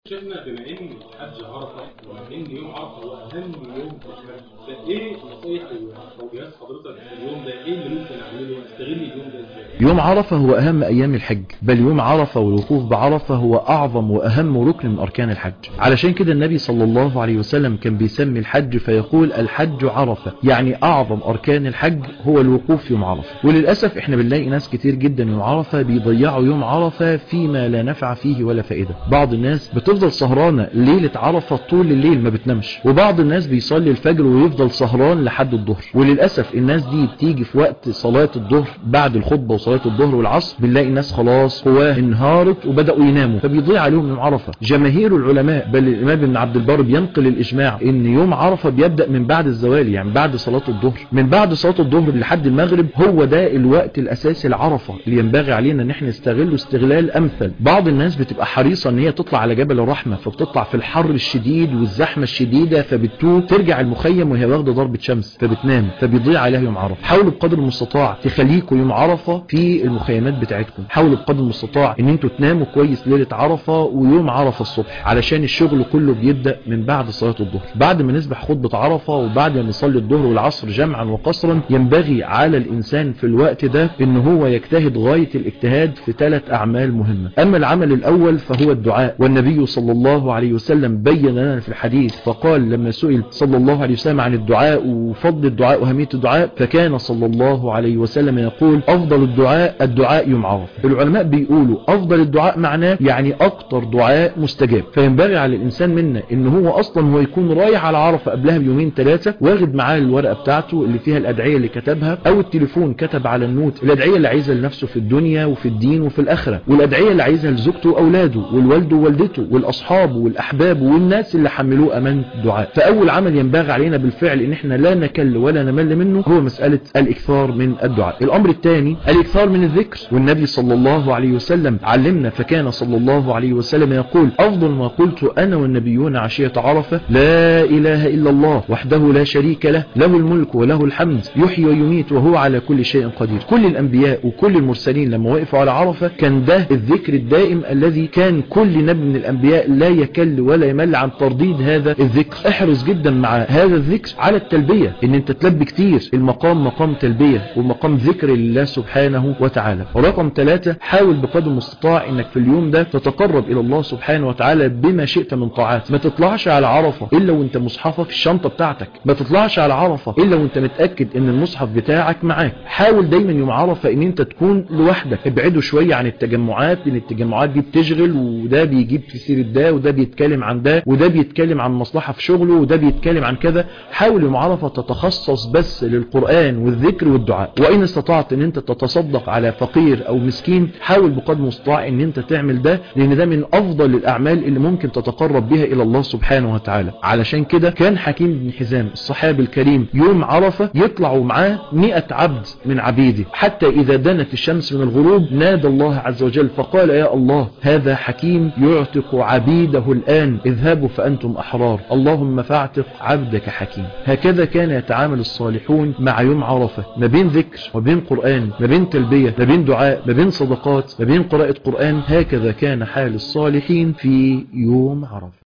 شفنا بما ان حج عرفه وبما ان يوم عرفه هو اهم يوم في الحج فايه نصايح وتوجيهات حضرتك في اليوم ده ايه اللي ممكن اعمله نستغل اليوم ده ازاي؟ يوم عرفة هو أهم أيام الحج بل يوم عرفة والوقوف بعرفة هو أعظم وأهم ركن من أركان الحج علشان كده النبي صلى الله عليه وسلم كان بيسمي الحج فيقول الحج عرفة يعني أعظم أركان الحج هو الوقوف يوم عرفة وللأسف احنا بنلاقي ناس كتير جدا يوم عرفة بيضيعوا يوم عرفة فيما لا نفع فيه ولا فائدة بعض الناس بتفضل سهرانة ليلة عرفة طول الليل ما بتنامش وبعض الناس بيصلي الفجر ويفضل سهران لحد الظهر وللأسف الناس دي بتيجي في وقت صلاة الظهر بعد الخطبة وصلاة الظهر والعصر بنلاقي الناس خلاص قواه انهارت وبدأوا يناموا فبيضيع عليهم يوم عرفة جماهير العلماء بل الإمام ابن عبد البر بينقل الإجماع إن يوم عرفة بيبدأ من بعد الزوال يعني بعد صلاة الظهر من بعد صلاة الظهر لحد المغرب هو ده الوقت الأساسي العرفة اللي ينبغي علينا إن احنا نستغله استغلال أمثل بعض الناس بتبقى حريصة إن هي تطلع على جبل الرحمة فبتطلع في الحر الشديد والزحمة الشديدة فبتوه ترجع المخيم وهي واخدة ضربة شمس فبتنام فبيضيع عليها يوم عرفة حاولوا بقدر المستطاع تخليكم يوم عرفة في المخيمات بتاعتكم حاولوا بقدر المستطاع ان انتوا تناموا كويس ليلة عرفة ويوم عرفة الصبح علشان الشغل كله بيبدأ من بعد صلاة الظهر بعد ما نسبح خطبة عرفة وبعد ما نصلي الظهر والعصر جمعا وقصرا ينبغي على الانسان في الوقت ده ان هو يجتهد غاية الاجتهاد في ثلاث اعمال مهمة اما العمل الاول فهو الدعاء والنبي صلى الله عليه وسلم بين لنا في الحديث فقال لما سئل صلى الله عليه وسلم عن الدعاء وفضل الدعاء وأهمية الدعاء فكان صلى الله عليه وسلم يقول أفضل الدعاء الدعاء يوم عرفة العلماء بيقولوا أفضل الدعاء معناه يعني أكتر دعاء مستجاب فينبغي على الإنسان منا إن هو أصلا هو يكون رايح على عرفة قبلها بيومين ثلاثة واخد معاه الورقة بتاعته اللي فيها الأدعية اللي كتبها أو التليفون كتب على النوت الأدعية اللي عايزها لنفسه في الدنيا وفي الدين وفي الآخرة والأدعية اللي عايزها لزوجته وأولاده والوالد ووالدته والأصحاب والأحباب والناس اللي حملوه أمان الدعاء فأول عمل ينبغي علينا بالفعل إن احنا لا نكل ولا نمل منه هو مسألة الإكثار من الدعاء الأمر الثاني الإكثار من الذكر والنبي صلى الله عليه وسلم علمنا فكان صلى الله عليه وسلم يقول أفضل ما قلت أنا والنبيون عشية عرفة لا إله إلا الله وحده لا شريك له له الملك وله الحمد يحيي ويميت وهو على كل شيء قدير كل الأنبياء وكل المرسلين لما وقفوا على عرفة كان ده الذكر الدائم الذي كان كل نبي من الأنبياء لا يكل ولا يمل عن ترديد هذا الذكر احرص جدا مع هذا الذكر على التلبية ان انت تلبي كتير المقام مقام تلبية ومقام ذكر لله سبحانه وتعالى ورقم ثلاثة حاول بقدر المستطاع انك في اليوم ده تتقرب الى الله سبحانه وتعالى بما شئت من طاعات ما تطلعش على عرفة الا وانت مصحفك في الشنطة بتاعتك ما تطلعش على عرفة الا وانت متأكد ان المصحف بتاعك معاك حاول دايما يوم عرفة ان انت تكون لوحدك ابعدوا شوية عن التجمعات لان التجمعات دي بتشغل وده بيجيب في سيرة ده وده بيتكلم عن ده وده بيتكلم عن مصلحة في شغله وده بيتكلم عن كذا حاول يوم عرفة تتخصص بس للقرآن والذكر والدعاء وإن استطعت ان انت تتصدق على فقير او مسكين حاول بقدر المستطاع ان انت تعمل ده لان ده من افضل الاعمال اللي ممكن تتقرب بها الى الله سبحانه وتعالى علشان كده كان حكيم بن حزام الصحابي الكريم يوم عرفة يطلعوا معاه مئة عبد من عبيده حتى اذا دنت الشمس من الغروب نادى الله عز وجل فقال يا الله هذا حكيم يعتق عبيده الآن اذهبوا فأنتم أحرار اللهم فاعتق عبدك حكيم هكذا كان يتعامل الصالحون مع يوم عرفة ما بين ذكر وبين قرآن ما بين تلبية ما بين دعاء ما بين صدقات ما بين قراءة قرآن هكذا كان حال الصالحين في يوم عرفة